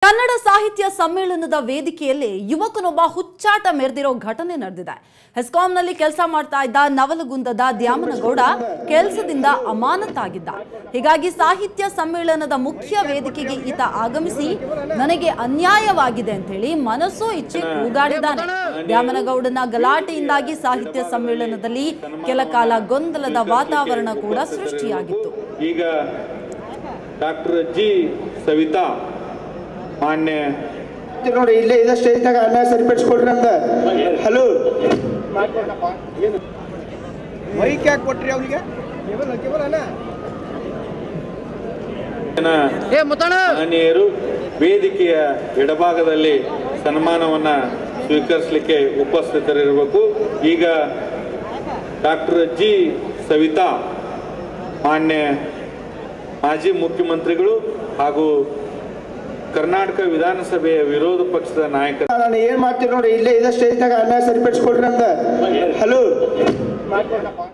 ಕನ್ನಡ ಸಾಹಿತ್ಯ ಸಮ್ಮೇಳನದ ವೇದಿಕೆಯಲ್ಲಿ ಯುವಕನೊಬ್ಬ ಹುಚ್ಚಾಟ ಮೆರೆದಿರೋ ಘಟನೆ ನಡೆದಿದೆ ಹೆಸ್ಕಾಂನಲ್ಲಿ ಕೆಲಸ ಮಾಡ್ತಾ ಇದ್ದ ನವಲಗುಂದದ ದ್ಯಾಮನಗೌಡ ಕೆಲಸದಿಂದ ಅಮಾನತಾಗಿದ್ದ ಹೀಗಾಗಿ ಸಾಹಿತ್ಯ ಸಮ್ಮೇಳನದ ಮುಖ್ಯ ವೇದಿಕೆಗೆ ಈತ ಆಗಮಿಸಿ ನನಗೆ ಅನ್ಯಾಯವಾಗಿದೆ ಅಂತ ಹೇಳಿ ಮನಸ್ಸೋ ಇಚ್ಛೆ ಕೂಗಾಡಿದ್ದಾನೆ ದ್ಯಾಮನಗೌಡನ ಗಲಾಟೆಯಿಂದಾಗಿ ಸಾಹಿತ್ಯ ಸಮ್ಮೇಳನದಲ್ಲಿ ಕೆಲ ಕಾಲ ಗೊಂದಲದ ವಾತಾವರಣ ಕೂಡ ಸೃಷ್ಟಿಯಾಗಿತ್ತು ಈಗ ಡಾಕ್ಟರ್ ಜಿ ಸವಿತಾ ಮಾನ್ಯ ಇದು ನೋಡಿ ಇಲ್ಲೇ ಇದೆ ಸ್ಟೇಜ್ನಾಗ ಅನ್ನ ಸರಿಪಡಿಸ್ಕೊಡ್ರಿ ನಮ್ದ ಹಲೋ ಮೈಕ್ ಯಾಕೆ ಕೊಟ್ರಿ ಅವ್ರಿಗೆ ಕೇವಲ ಕೇವಲ ಅಣ್ಣ ಮಹನೀಯರು ವೇದಿಕೆಯ ಎಡಭಾಗದಲ್ಲಿ ಸನ್ಮಾನವನ್ನ ಸ್ವೀಕರಿಸಲಿಕ್ಕೆ ಉಪಸ್ಥಿತರಿರಬೇಕು ಈಗ ಡಾಕ್ಟರ್ ಜಿ ಸವಿತಾ ಮಾನ್ಯ ಮಾಜಿ ಮುಖ್ಯಮಂತ್ರಿಗಳು ಹಾಗೂ ಕರ್ನಾಟಕ ವಿಧಾನಸಭೆಯ ವಿರೋಧ ಪಕ್ಷದ ನಾಯಕ ನಾನು ಏನ್ ಮಾಡ್ತೀರಿ ನೋಡಿ ಇಲ್ಲೇ ಇದೆ ಸ್ಟೇಜ್ನಾಗ ಅನ್ನ ಸರಿಪಡಿಸ್ಕೊಡ್ರಿ ನಮ್ದ ಹಲೋ